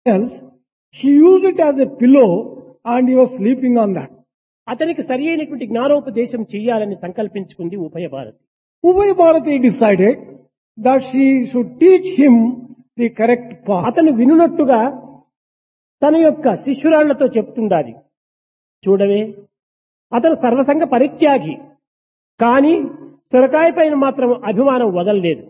else, he used it as a pillow and he was sleeping on that. అతనికి సరి అయినటువంటి జ్ఞానోపదేశం చెయ్యాలని సంకల్పించుకుంది ఉభయ Bharati Ubay Bharati decided that she should teach him the correct path. అతను వినున్నట్టుగా తన యొక్క శిష్యురాళ్లతో చెప్తుండాలి చూడవే అతను సర్వసంగ పరిత్యాగి కానీ సొరకాయ పైన మాత్రం అభిమానం వదలలేదు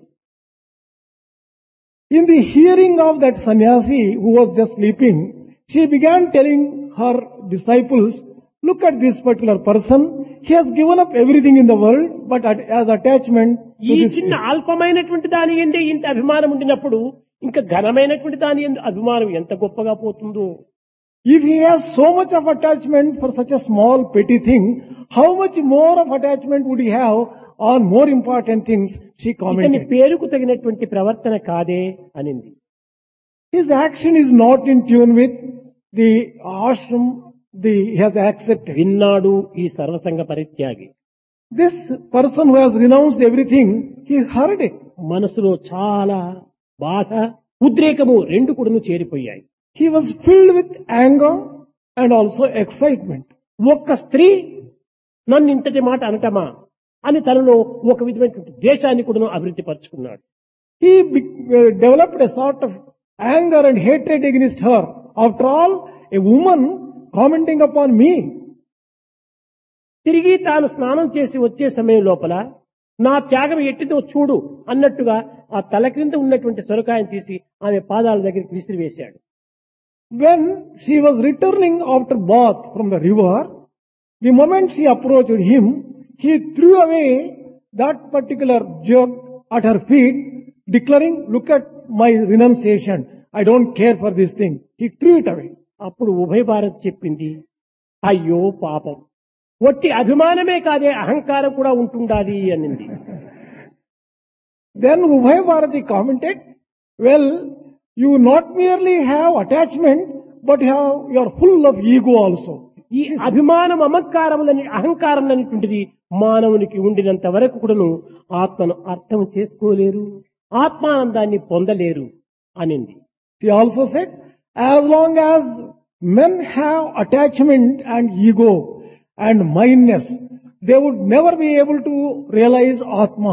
In the hearing of that sannyasi who was just sleeping, she began telling her disciples, look at this particular person. He has given up everything in the world, but at- as attachment ఈ to this. చిన్న అల్పమైనటువంటి దాని ఎందే ఇంత అభిమానం ఉండినప్పుడు ఇంకా ఘనమైనటువంటి దాని ఎందు అభిమానం ఎంత గొప్పగా పోతుందో If he has so much of attachment for such a small petty thing, how much more of attachment would he have on more important things? She ఇతని commented. పేరుకు తగినటువంటి ప్రవర్తన కాదే అనింది His action is not in tune with the ashram the, he has accepted. విన్నాడు ఈ సర్వసంగ పరిత్యాగి This person who has renounced everything, he heard it. మనసులో చాలా బాధ ఉద్రేకము రెండు కూడాను చేరిపోయాయి He was filled with anger and also excitement. ఒక్క స్త్రీ నన్ను ఇంతటి మాట అనటమా అని తనలో ఒక విధమైనటువంటి ద్వేషాన్ని కూడా అభివృద్ధి పరుచుకున్నాడు He be- uh, developed a sort of anger and hatred against her. After all, a woman commenting upon me. తిరిగి తాను స్నానం చేసి వచ్చే సమయం లోపల నా త్యాగం ఎట్టిదో చూడు అన్నట్టుగా ఆ తల క్రింద ఉన్నటువంటి సొరకాయను తీసి ఆమె పాదాల దగ్గరికి విసిరివేశాడు When she was returning after bath from the river, the moment she approached him, he threw away that particular jug at her feet, declaring, look at my renunciation. I don't care for this thing. He threw it away. అప్పుడు ఉభయ భారత్ చెప్పింది అయ్యో పాపం ఒట్టి అభిమానమే కాదే అహంకారం కూడా ఉంటుండాలి అనింది Then Ubhay Bharati commented, well, you not merely have attachment, but you, have, you are full of ego also. ఈ అభిమానం అమకారములని అహంకారం అనేటువంటిది మానవునికి ఉండినంత వరకు కూడాను ఆత్మను అర్థం చేసుకోలేరు ఆత్మానందాన్ని పొందలేరు అనింది He also said, as long as men have attachment and ego and mindness, they would never be able to realize Atma.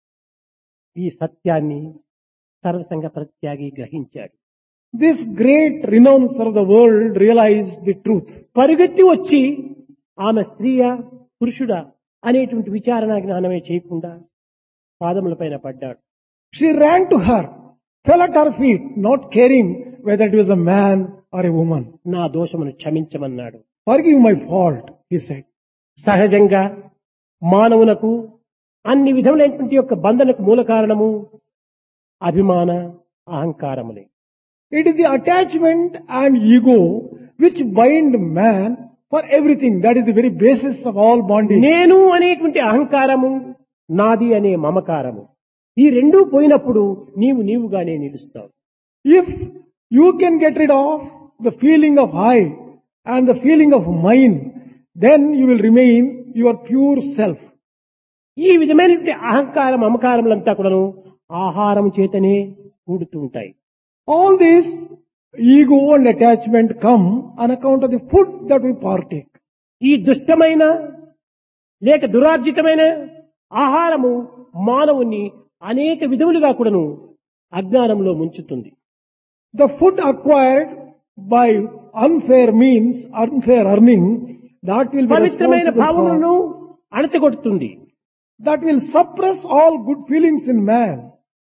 ఈ సత్యాన్ని సర్వసంగ ప్రత్యాగి గ్రహించాడు This great renouncer of the world realized the truth. పరుగెత్తి వచ్చి ఆమె స్త్రీయా పురుషుడా అనేటువంటి విచారణ జ్ఞానమే చేయకుండా పాదములపైన పడ్డాడు She ran to her, fell at her feet, not caring whether it was a man or a woman. నా దోషమును క్షమించమన్నాడు Forgive my fault, he said. సహజంగా మానవునకు అన్ని విధములైనటువంటి యొక్క బంధనకు మూల కారణము అభిమాన అహంకారములే It is the attachment and ego which bind man for everything. That is the very basis of all bondage. నేను అనేటువంటి అహంకారము నాది అనే మమకారము ఈ రెండూ పోయినప్పుడు నీవు నీవుగానే నిలుస్తావు If you can get rid of the feeling of I and the feeling of mine, then you will remain your pure self. ఈ విధమైనటువంటి అహంకారం మమకారములంతా కూడాను ఆహారం చేతనే కూడుతూ ఉంటాయి All this ego and attachment come on account of the food that we partake. ఈ దుష్టమైన లేక దురార్జితమైన ఆహారము మానవుని అనేక విధములుగా కూడాను అజ్ఞానంలో ముంచుతుంది The food acquired by unfair means, unfair earning, that will be పవిత్రమైన responsible భావములను for, అణచగొడుతుంది that will suppress all good feelings in man.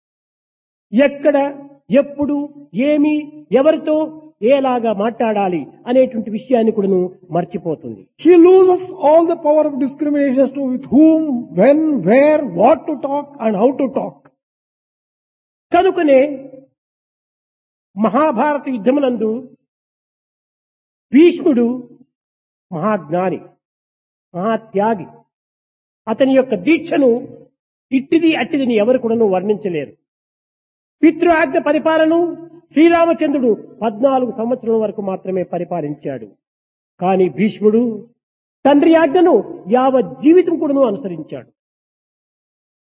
ఎక్కడ ఎప్పుడు ఏమి ఎవరితో ఏలాగా మాట్లాడాలి అనేటువంటి విషయాన్ని కూడాను మర్చిపోతుంది He loses all the power of discrimination as to with whom, when, where, what to talk and how to talk. కనుకనే మహాభారత యుద్ధమునందు భీష్ముడు మహాజ్ఞాని మహాత్యాగి అతని యొక్క దీక్షను ఇట్టిది అట్టిదిని ఎవరు కూడాను వర్ణించలేరు పితృ ఆజ్ఞ పరిపాలన శ్రీరామచంద్రుడు పద్నాలుగు సంవత్సరాల వరకు మాత్రమే పరిపాలించాడు కానీ భీష్ముడు తండ్రి ఆజ్ఞను యావత్ జీవితం కూడాను అనుసరించాడు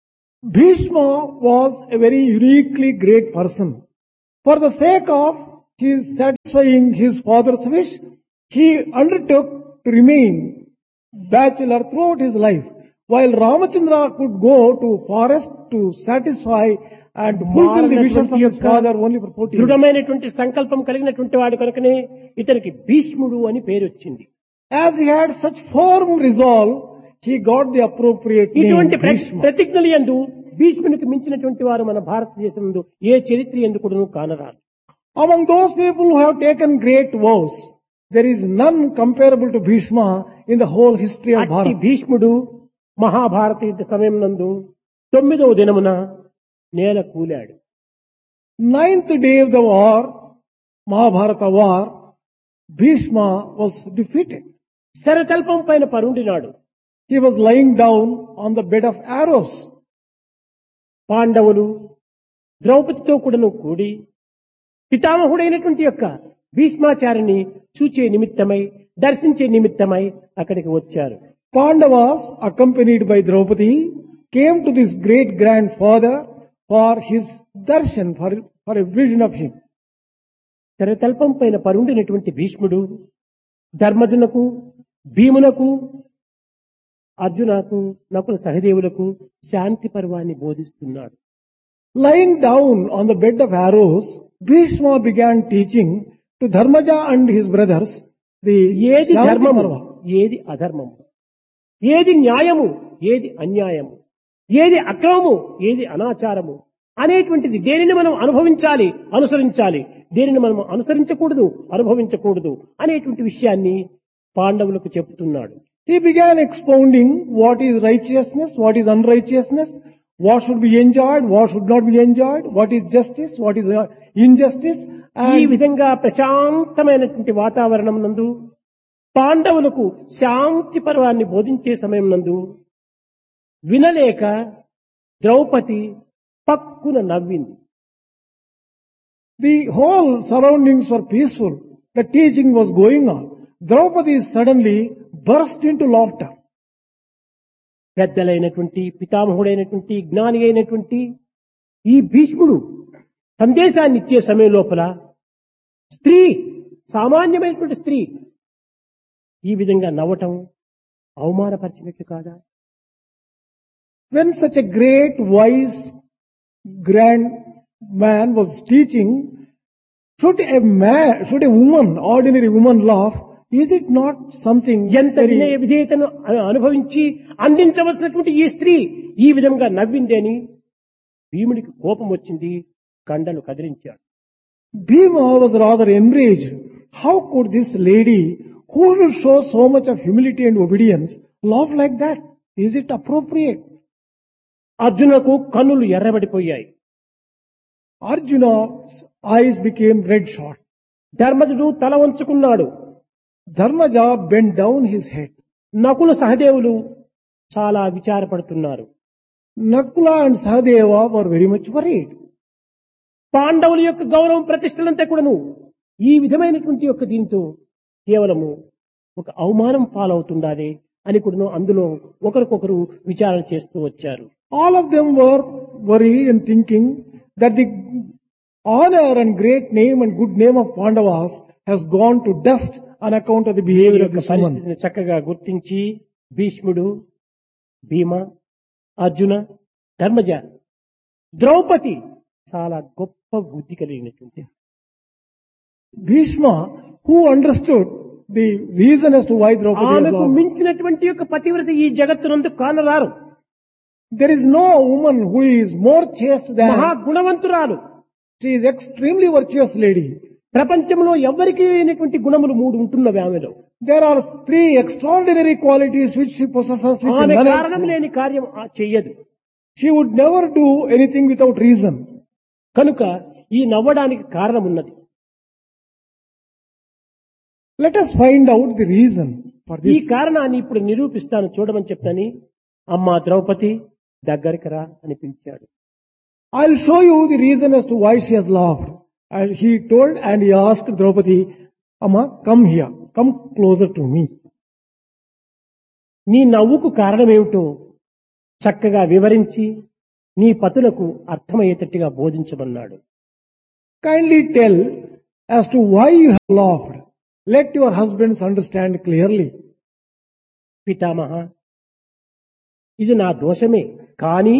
Bhishma was a very uniquely great person. For the sake of he is satisfying his father's wish. He undertook to remain bachelor throughout his life. While Ramachandra could go to forest to satisfy and fulfill the wishes of his father only for 40 years. దృఢమైనటువంటి సంకల్పం కలిగినటువంటి వాడు కనుకనే ఇతనికి భీష్ముడు అని పేరు వచ్చింది As he had such firm resolve, he got the appropriate name ఇటువంటి ప్ర- Bhishma. ప్రతిజ్ఞలు ఎందు భీష్మునికి మించినటువంటి వారు మన భారతదేశంలో ఏ చరిత్ర ఎందు కూడాను కానరాదు Among those people who have taken great vows, there is none comparable to Bhishma in the whole history of అట్టి Bharat. భీష్ముడు మహాభారత యుద్ధ సమయం నందు తొమ్మిదవ దినమున నేల కూలాడు Ninth day of the war, Mahabharata war, Bhishma was defeated. శరతల్పం పైన పరుండినాడు He was lying down on the bed of arrows. పాండవులు ద్రౌపదితో కూడాను కూడి పితామహుడైనటువంటి యొక్క భీష్మాచారిని చూచే నిమిత్తమై దర్శించే నిమిత్తమై అక్కడికి వచ్చారు Pandavas, accompanied by Draupadi, came to this great grandfather for his darshan, for, for a vision of him. తెరతల్పం పైన పరుండినటువంటి భీష్ముడు ధర్మజునకు భీమునకు అర్జునకు నకుల సహదేవులకు శాంతి పర్వాన్ని బోధిస్తున్నాడు Lying down on the bed of arrows, Bhishma began teaching to Dharmaja and his brothers the ఏది Shanti ధర్మము Parva. ఏది అధర్మము ఏది న్యాయము ఏది అన్యాయము ఏది అక్రమము ఏది అనాచారము అనేటువంటిది దేనిని మనం అనుభవించాలి అనుసరించాలి దేనిని మనం అనుసరించకూడదు అనుభవించకూడదు అనేటువంటి విషయాన్ని పాండవులకు చెప్తున్నాడు He began expounding what is righteousness, what is unrighteousness, what should be enjoyed, what should not be enjoyed, what is justice, what is uh, injustice, ఈ and విధంగా ప్రశాంతమైనటువంటి వాతావరణం నందు పాండవులకు శాంతి పర్వాన్ని బోధించే సమయం నందు వినలేక ద్రౌపది పక్కున నవ్వింది the whole surroundings were peaceful. The teaching was going on. Draupadi suddenly burst into laughter. పెద్దలైనటువంటి పితామహుడైనటువంటి జ్ఞాని అయినటువంటి ఈ భీష్ముడు సందేశాన్ని ఇచ్చే సమయం లోపల స్త్రీ సామాన్యమైనటువంటి స్త్రీ ఈ విధంగా నవ్వటం అవమానపరిచినట్లు కాదా When such a great, wise, grand man was teaching, should a man, should a woman, ordinary woman laugh? Is it not something ఎంత very, వినయ విధేయతను అను- అనుభవించి అందించవలసినటువంటి ఈ స్త్రీ ఈ విధంగా నవ్వింది అని భీముడికి కోపం వచ్చింది కండలు కదిలించాడు Bhima was rather enraged. How could this lady, who will show so much of humility and obedience, laugh like that? Is it appropriate? అర్జునకు కన్నులు ఎర్రబడిపోయాయి Arjuna's eyes became red shot. ధర్మజుడు తల వంచుకున్నాడు Dharmaja bent down his head. Nakula సహదేవులు చాలా విచారపడుతున్నారు Nakula and Sahadeva were very much worried. పాండవుల యొక్క గౌరవం ప్రతిష్టలంతా కూడాను ఈ విధమైనటువంటి యొక్క దీంతో కేవలము ఒక అవమానం పాలవుతుండాలి అని కూడాను అందులో ఒకరికొకరు విచారణ చేస్తూ వచ్చారు All of them were worried and thinking that the honor and great name and good name of Pandavas has gone to dust on account of the ఈ behavior of యొక్క this woman. పరిస్థితిని చక్కగా గుర్తించి భీష్ముడు భీమ అర్జున ధర్మజ ద్రౌపది చాలా గొప్ప బుద్ధి కలిగినటువంటి Bhishma, who understood the reason as to why Draupadi was ఆమెకు lost. మించినటువంటి యొక్క పతివ్రత ఈ జగత్తునందు కానరారు There is no woman who is more chaste మహా than గుణవంతురాలు she is extremely virtuous lady. ప్రపంచంలో ఎవరికి లేనటువంటి గుణములు మూడు ఉంటున్నవి ఆమెలో There are three extraordinary qualities which she possesses which ఆమె none else కారణం has. లేని కార్యం ఆ- చెయ్యదు She would never do anything without reason. కనుక ఈ నవ్వడానికి కారణం ఉన్నది Let us find out the reason for ఈ this. కారణాన్ని ఇప్పుడు నిరూపిస్తాను చూడమని చెప్తాని అమ్మా ద్రౌపది దగ్గరికి రా అని పిలిచాడు I'll show you the reason as to why she has laughed. And he told and he asked Draupadi, Amma, come here, come closer to me. నీ నవ్వుకు కారణమేమిటో చక్కగా వివరించి నీ పతులకు అర్థమయ్యేటట్టుగా బోధించమన్నాడు Kindly tell as to why you have laughed. Let your husbands understand clearly. పితామహ ఇది నా దోషమే కానీ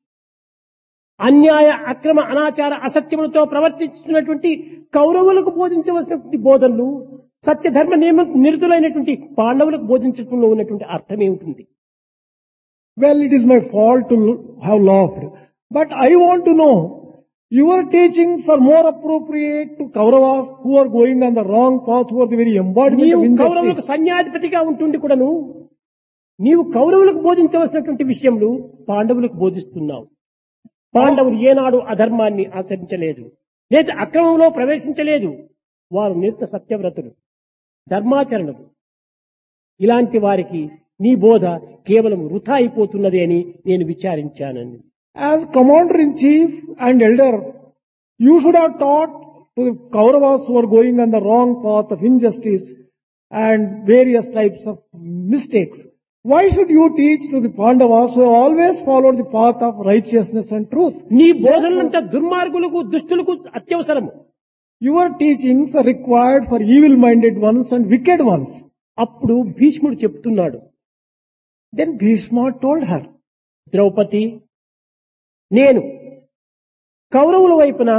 అన్యాయ అక్రమ అనాచార అసత్యములతో ప్రవర్తించినటువంటి కౌరవులకు బోధించవలసినటువంటి బోధనలు సత్యధర్మ నియమ నిరుతులైనటువంటి పాండవులకు బోధించడంలో ఉన్నటువంటి అర్థం ఏమిటి Well, it is my fault to l- have laughed. But I want to know, your teachings are more appropriate to Kauravas who are going on the wrong path, who are the very embodiment నీవు of కౌరవులకు injustice. సన్యాధిపతిగా ఉంటుండి కూడాను నీవు కౌరవులకు బోధించవలసినటువంటి విషయములు పాండవులకు బోధిస్తున్నావు పాండవులు ఏనాడు అధర్మాన్ని ఆచరించలేదు లేదా అక్రమంలో ప్రవేశించలేదు వారు నిత్య సత్యవ్రతులు ధర్మాచరణలు ఇలాంటి వారికి నీ బోధ కేవలం వృథా అయిపోతున్నది అని నేను విచారించానని As commander in chief and elder, you should have taught to the Kauravas who are going on the wrong path of injustice and various types of mistakes. Why should you teach to the Pandavas who have always followed the path of righteousness and truth? నీ బోధనలంతా దుర్మార్గులకు దుష్టులకు అత్యవసరము Your teachings are required for evil-minded ones and wicked ones. అప్పుడు భీష్ముడు చెప్తున్నాడు Then Bhishma told her, Draupadi నేను కౌరవుల వైపున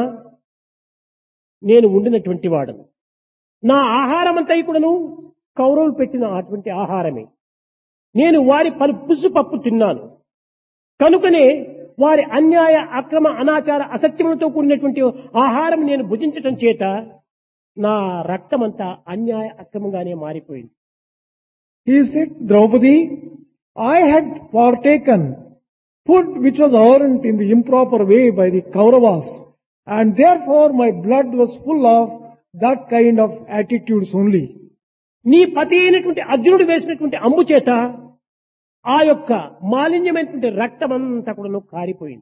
నేను ఉండినటువంటి వాడను నా ఆహారం అంతా కూడాను కౌరవులు పెట్టిన అటువంటి ఆహారమే నేను వారి పలు పుసు పప్పు తిన్నాను కనుకనే వారి అన్యాయ అక్రమ అనాచార అసత్యములతో కూడినటువంటి ఆహారం నేను భుజించటం చేత నా రక్తమంతా అన్యాయ అక్రమంగానే మారిపోయింది he said, Draupadi, I had partaken food which was earned in the improper way by the Kauravas and therefore my blood was full of that kind of attitudes only. నీ పతి అయినటువంటి అర్జునుడు వేసినటువంటి అంబు చేత ఆ యొక్క మాలిన్యమైనటువంటి రక్తమంతా కూడా కారిపోయింది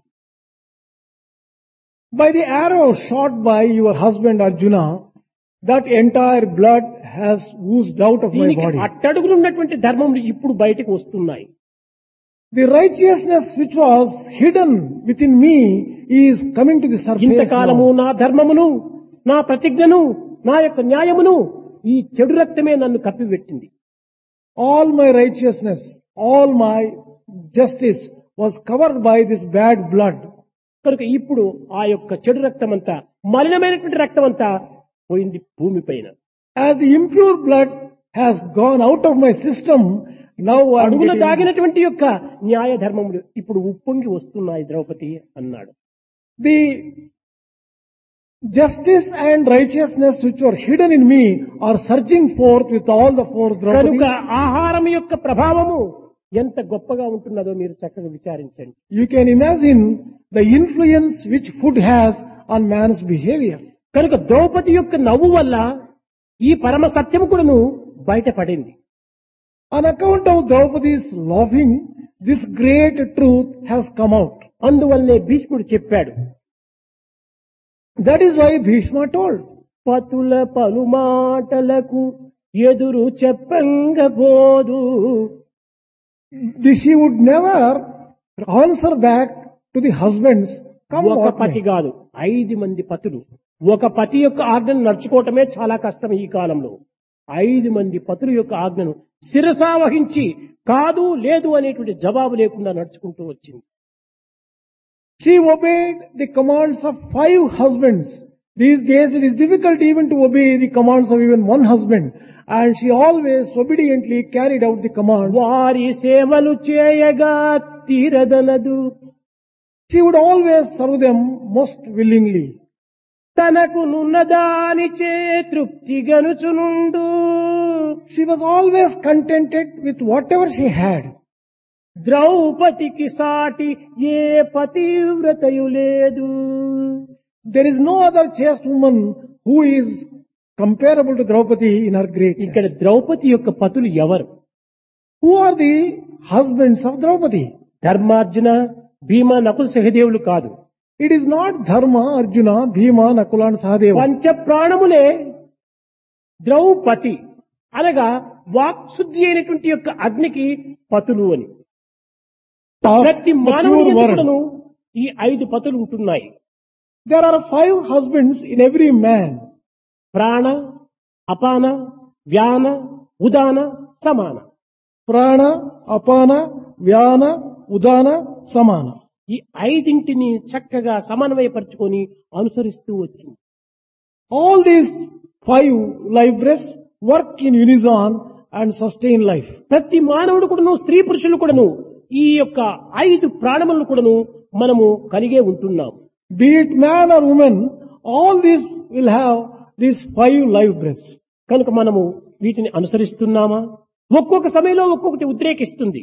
By the arrow shot by your husband Arjuna, that entire blood has oozed out of my దీనికి body. అట్టడుగులు ఉన్నటువంటి ధర్మములు ఇప్పుడు బయటకు వస్తున్నాయి The righteousness which was hidden within me is coming to the surface ఇంతకాలము now. నా ధర్మమును నా ప్రతిజ్ఞను నా యొక్క న్యాయమును ఈ చెడు రక్తమే నన్ను కప్పిపెట్టింది All my righteousness, all my justice was covered by this bad blood. కనుక ఇప్పుడు ఆ యొక్క చెడు రక్తం అంతా మలినమైనటువంటి రక్తం అంతా పోయింది భూమి పైన As the impure blood has gone out of my system, now I am అడుగున getting, దాగినటువంటి యొక్క న్యాయ ధర్మములు ఇప్పుడు ఉప్పొంగి వస్తున్నాయి ద్రౌపది అన్నాడు the justice and righteousness which were hidden in me are surging forth with all the force, కనుక Draupadi. ఆహారం యొక్క ప్రభావము ఎంత గొప్పగా ఉంటున్నదో మీరు చక్కగా విచారించండి You can imagine the influence which food has on man's behavior. కనుక ద్రౌపది యొక్క నవ్వు వల్ల ఈ పరమ సత్యం కూడాను బయటపడింది On account of Draupadi's laughing, this great truth has come out. అందువల్లనే భీష్ముడు చెప్పాడు That is why Bhishma told. పతుల పలుమాటలకు ఎదురు చెప్పంగబోదు This she would never answer back to the husbands. Come ఒక what పతి may. కాదు ఐదు మంది పతులు ఒక పతి యొక్క ఆజ్ఞను నడుచుకోవటమే చాలా కష్టం ఈ కాలంలో ఐదు మంది పతుల యొక్క ఆజ్ఞను శిరసా వహించి కాదు లేదు అనేటువంటి జవాబు లేకుండా నడుచుకుంటూ వచ్చింది She obeyed the commands of five husbands. These days it is difficult even to obey the commands of even one husband. And she always obediently carried out the commands. వారి సేవలు చేయగా తీరదనదు She would always serve them most willingly. తనకు నున్నదానిచే తృప్తి గనుచునుండు She was always contented with whatever she had. ద్రౌపదికి సాటి ఏ పతివ్రతయు లేదు There is no other chaste woman who is comparable to Draupadi in her ఇక్కడ greatness. Draupadi యొక్క పతులు ఎవరు Who are the husbands of Draupadi? ధర్మార్జున భీమ నకుల సహదేవులు కాదు It is not Dharma, Arjuna, Bhima, Nakula and Sahadeva. పంచ ప్రాణములే ద్రౌపది అనగా వాక్శుద్ధి అయినటువంటి యొక్క అగ్నికి పతులు అని Of ప్రతి the మానవుని pure word. ఎందుకును ఈ ఐదు పతులు ఉంటున్నాయి There are five husbands in every man. ప్రాణ అపాన వ్యాన ఉదాన సమాన ప్రాణ అపాన వ్యాన ఉదాన సమాన ఈ ఐదింటిని చక్కగా సమన్వయపరుచుకొని అనుసరిస్తూ వచ్చింది All these five life breaths work in unison and sustain life. ప్రతి మానవుడు కూడాను స్త్రీ పురుషులు కూడాను ఈ యొక్క ఐదు ప్రాణములను కూడాను మనము కలిగే ఉంటున్నాం Be it man or woman, all these will have these five life breaths. కనుక మనము వీటిని అనుసరిస్తున్నామా ఒక్కొక్క సమయంలో ఒక్కొక్కటి ఉద్రేకిస్తుంది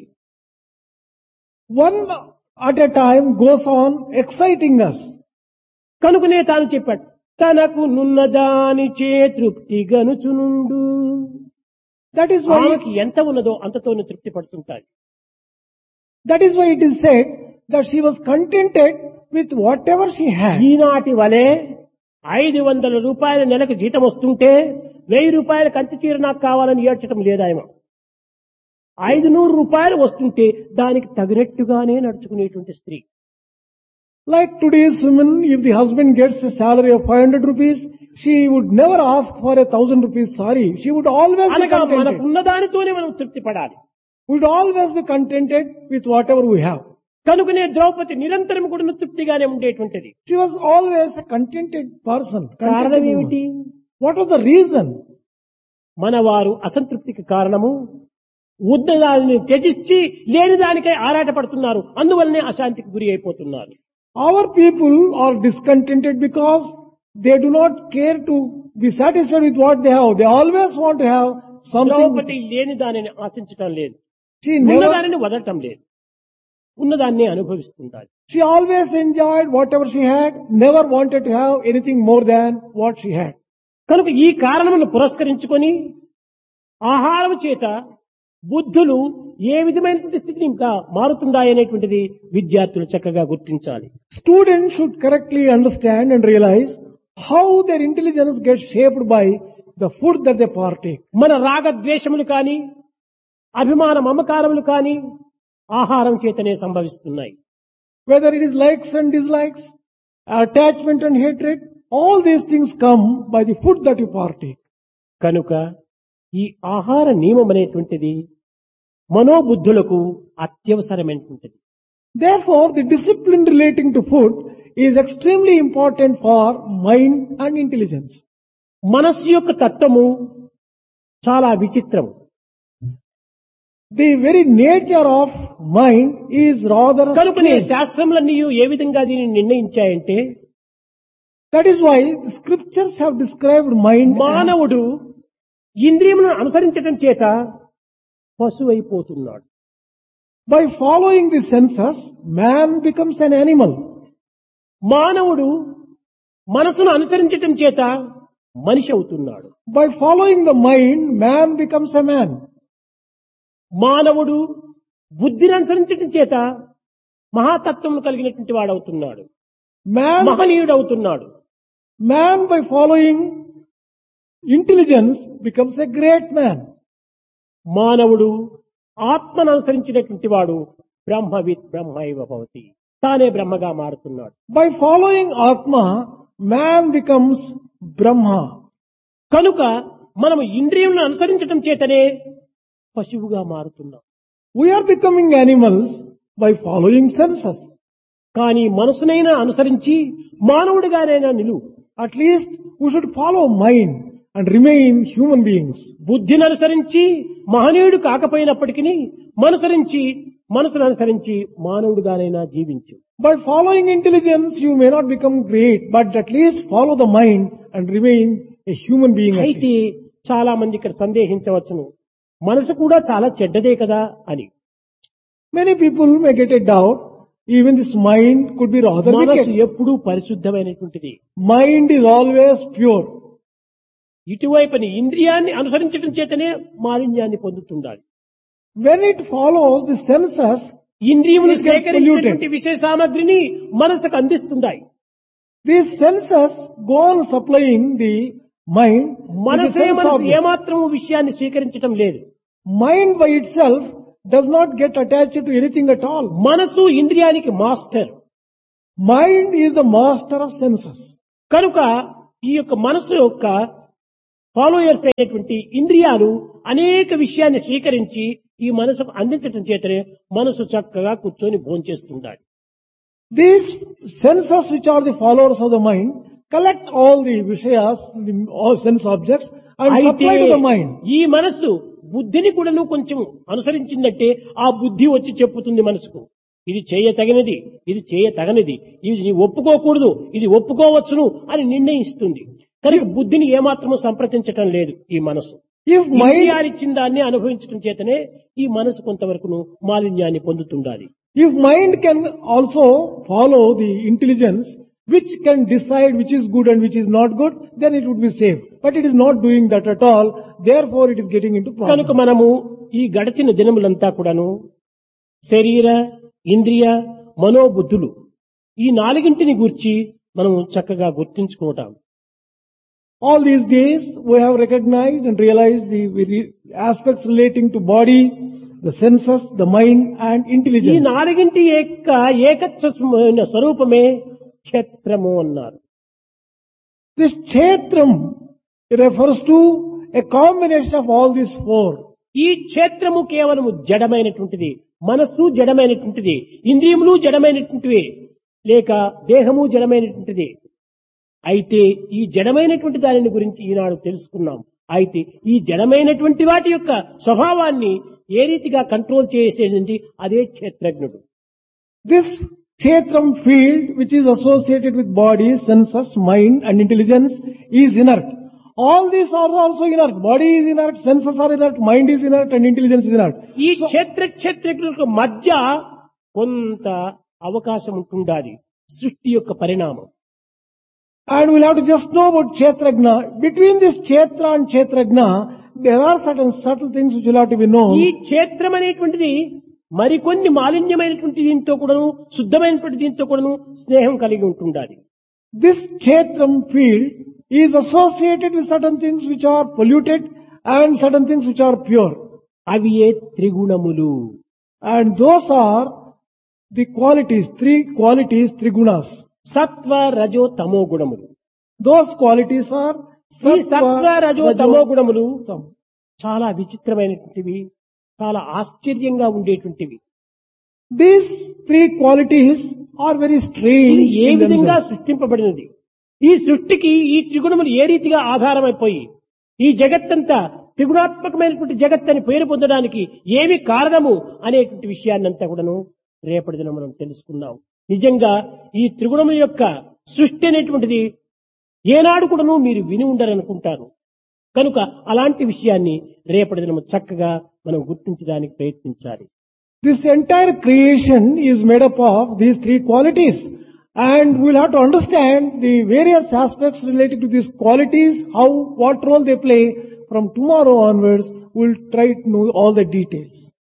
One at a time goes on exciting us. కనుకనే తాను చెప్పాడు తనకు నున్నదాని చే తృప్తి గనుచునుండు That is why, ఆమెకి ఎంత ఉన్నదో అంతతోనే తృప్తి పడుతుంటాడు that is why it is said that she was contented with whatever she had. ఈనాటి వలె ఐదు వందల రూపాయల నెలకు జీతం వస్తుంటే వెయ్యి రూపాయల కంచి చీర నాకు కావాలని ఏడ్చడం లేదాయమ ఐదు నూరు రూపాయలు వస్తుంటే దానికి తగినట్టుగానే నడుచుకునేటువంటి స్త్రీ Like today's women, if the husband gets a salary of 500 rupees, she would never ask for a thousand rupees sari. She would always be అనగా contented. మనకున్న దానితోనే మనం తృప్తి పడాలి We would always be contented with whatever we have. కనుకనే ద్రౌపది నిరంతరం కూడా తృప్తిగానే ఉండేటువంటిది She was always a contented person. contented కారణం woman. ఏమిటి What was the reason? మన వారు అసంతృప్తికి కారణము ఉన్న దానిని త్యజించి లేని దానికై ఆరాటపడుతున్నారు అందువల్లనే అశాంతికి గురి అయిపోతున్నారు Our people are discontented because they do not care to be satisfied with what they have. They always want to have something. Draupadi లేని దానిని ఆశించటం లేదు She ఉన్న never, దానిని వదలటం లేదు ఉన్నదాన్ని అనుభవిస్తుంటారు she always enjoyed whatever she had, never wanted to have anything more than what she had. కనుక ఈ కారణమును పురస్కరించుకొని ఆహారం చేత బుద్ధులు ఏ విధమైనటువంటి స్థితిని ఇంకా మారుతుండాయనేటువంటిది విద్యార్థులు చక్కగా గుర్తించాలి Students should correctly understand and realize how their intelligence gets shaped by the food that they partake. మన రాగద్వేషములు కానీ అభిమాన మమకారములు కానీ ఆహారం చేతనే సంభవిస్తున్నాయి Whether it is likes and dislikes, attachment and hatred, all these things come by the food that you partake. కనుక ఈ ఆహార నియమం అనేటువంటిది మనోబుద్ధులకు అత్యవసరమైనటువంటిది Therefore, the discipline relating to food is extremely important for mind and intelligence. మనస్సు యొక్క తత్వము చాలా విచిత్రం The very nature of mind is rather కనుకనే strange. శాస్త్రములన్నీ ఏ విధంగా దీనిని నిర్ణయించాయంటే That is why the scriptures have described mind as మానవుడు ఇంద్రియములను అనుసరించడం చేత పశువు అయిపోతున్నాడు by following the senses, man becomes an animal. మానవుడు మనసును అనుసరించటం చేత మనిషి అవుతున్నాడు By following the mind, man becomes a man. మానవుడు బుద్ధిని అనుసరించటం చేత మహాతత్వము కలిగినటువంటి వాడవుతున్నాడు Man, మహనీయుడు అవుతున్నాడు man by following intelligence becomes a great man. మానవుడు ఆత్మను అనుసరించినటువంటి వాడు బ్రహ్మవిత్ బ్రహ్మ ఇవ భవతి తానే బ్రహ్మగా మారుతున్నాడు By following Atma, man becomes Brahma. కనుక మనము ఇంద్రియంను అనుసరించటం చేతనే పశువుగా మారుతున్నాం We are becoming animals by following senses. కానీ మనసునైనా అనుసరించి మానవుడిగానైనా నిలువు At least we should follow mind and remain human beings. బుద్ధిని అనుసరించి మహనీయుడు కాకపోయినప్పటికీ మనసరించి మనసును అనుసరించి మానవుడిగానైనా జీవించు By following intelligence, you may not become great, but at least follow the mind and remain a human being. At అయితే least. చాలా మంది ఇక్కడ సందేహించవచ్చును మనసు కూడా చాలా చెడ్డదే కదా అని Many people may get a doubt, even this mind could be rather మనసు wicked. ఎప్పుడూ పరిశుద్ధమైనటువంటిది Mind is always pure. ఇటువైపుని ఇంద్రియాన్ని అనుసరించడం చేతనే మాలిన్యాన్ని పొందుతుండాలి When it follows the senses, ఇంద్రియములు It gets సేకరించినటువంటి విషయ సామగ్రిని మనసుకు అందిస్తుంటాయి these senses go on supplying the mind. with the మనసే sense మనసు object. ఏమాత్రం విషయాన్ని స్వీకరించడం లేదు Mind by itself does not get attached to anything at all. మనసు ఇంద్రియానికి master Mind is the master of senses. కనుక ఈ యొక్క మనసు యొక్క ఫాలోయర్స్ అయినటువంటి ఇంద్రియాలు అనేక విషయాన్ని స్వీకరించి ఈ మనసుకు అందించటం చేతనే మనసు చక్కగా కూర్చొని భోంచేస్తుండాలి These senses which are the followers of the mind collect all the vishayas, the all sense objects and అయితే supply to the mind. ఈ మనస్సు బుద్ధిని కూడాను కొంచెం అనుసరించిందంటే ఆ బుద్ధి వచ్చి చెప్పుతుంది మనసుకు ఇది చేయతగినది ఇది చేయతగనిది ఇది నీ ఒప్పుకోకూడదు ఇది ఒప్పుకోవచ్చును అని నిర్ణయిస్తుంది కనుక బుద్ధిని ఏమాత్రము సంప్రదించటం లేదు ఈ మనసు If mind, ఇంద్రియాలిచ్చిన దాన్ని అనుభవించడం చేతనే ఈ మనసు కొంతవరకును మాలిన్యాన్ని పొందుతుండాలి if mind can also follow the intelligence which can decide which is good and which is not good, then it would be safe. But it is not doing that at all. Therefore, it is getting into కనుక problems. మనము ఈ గడిచిన దినములంతా కూడాను శరీర ఇంద్రియ మనోబుద్ధులు ఈ నాలుగింటిని గూర్చి మనము చక్కగా గుర్తించుకోవటం All these days, we have recognized and realized the very aspects relating to body, the senses, the mind and ఈ intelligence. నాలుగింటి యొక్క ఏకత్వమైన స్వరూపమే క్షేత్రము అన్నారు This kshetram refers to a combination of all these four. ఈ క్షేత్రము కేవలము జడమైనటువంటిది మనస్సు జడమైనటువంటిది ఇంద్రియములు జడమైనటువంటివి లేక దేహము జడమైనటువంటిది అయితే ఈ జడమైనటువంటి దానిని గురించి ఈనాడు తెలుసుకున్నాం అయితే ఈ జడమైనటువంటి వాటి యొక్క స్వభావాన్ని ఏ రీతిగా కంట్రోల్ చేసేది అదే క్షేత్రజ్ఞుడు This kshetram field which is associated with body, senses, mind and intelligence is inert. All these are also inert. Body is inert, senses are inert, mind is inert and intelligence is inert. ఈ క్షేత్ర క్షేత్రజ్ఞులకు మధ్య కొంత అవకాశం ఉంటుండాలి సృష్టి యొక్క పరిణామం And we'll have to just know about Kshetragna. Between this Kshetra and Kshetragna, there are certain subtle things which will have to be ఈ known. క్షేత్రం అనేటువంటిది మరికొన్ని మాలిన్యమైనటువంటి దీంతో కూడాను శుద్ధమైనటువంటి దీంతో కూడాను స్నేహం కలిగి ఉంటుండాలి This Kshetram field is associated with certain things which are polluted and certain things which are pure. అవి ఏ త్రిగుణములు And those are the qualities, three qualities, three gunas. సత్వ రజో తమో గుణములు Those qualities are ఈ సత్వ రజో తమో గుణములు tam. చాలా విచిత్రమైనటువంటివి చాలా ఆశ్చర్యంగా ఉండేటువంటివి These three qualities are very ఇది strange ఏ in విధంగా themselves. సృష్టింపబడినది ఈ సృష్టికి ఈ త్రిగుణములు ఏ రీతిగా ఆధారమైపోయి ఈ జగత్తంతా త్రిగుణాత్మకమైనటువంటి జగత్ అని పేరు పొందడానికి ఏమి కారణము అనేటువంటి విషయాన్నంతా కూడాను రేపటి దినం మనం తెలుసుకున్నాం నిజంగా ఈ త్రిగుణముల యొక్క సృష్టి అనేటువంటిది ఏనాడు కూడాను మీరు విని ఉండరనుకుంటారు కనుక అలాంటి విషయాన్ని రేపటి దినం చక్కగా మనం గుర్తించడానికి ప్రయత్నించాలి This entire creation is made up of these three qualities. And we'll have to understand the various aspects related to these qualities, how, what role they play from tomorrow onwards. We'll try to know all the details.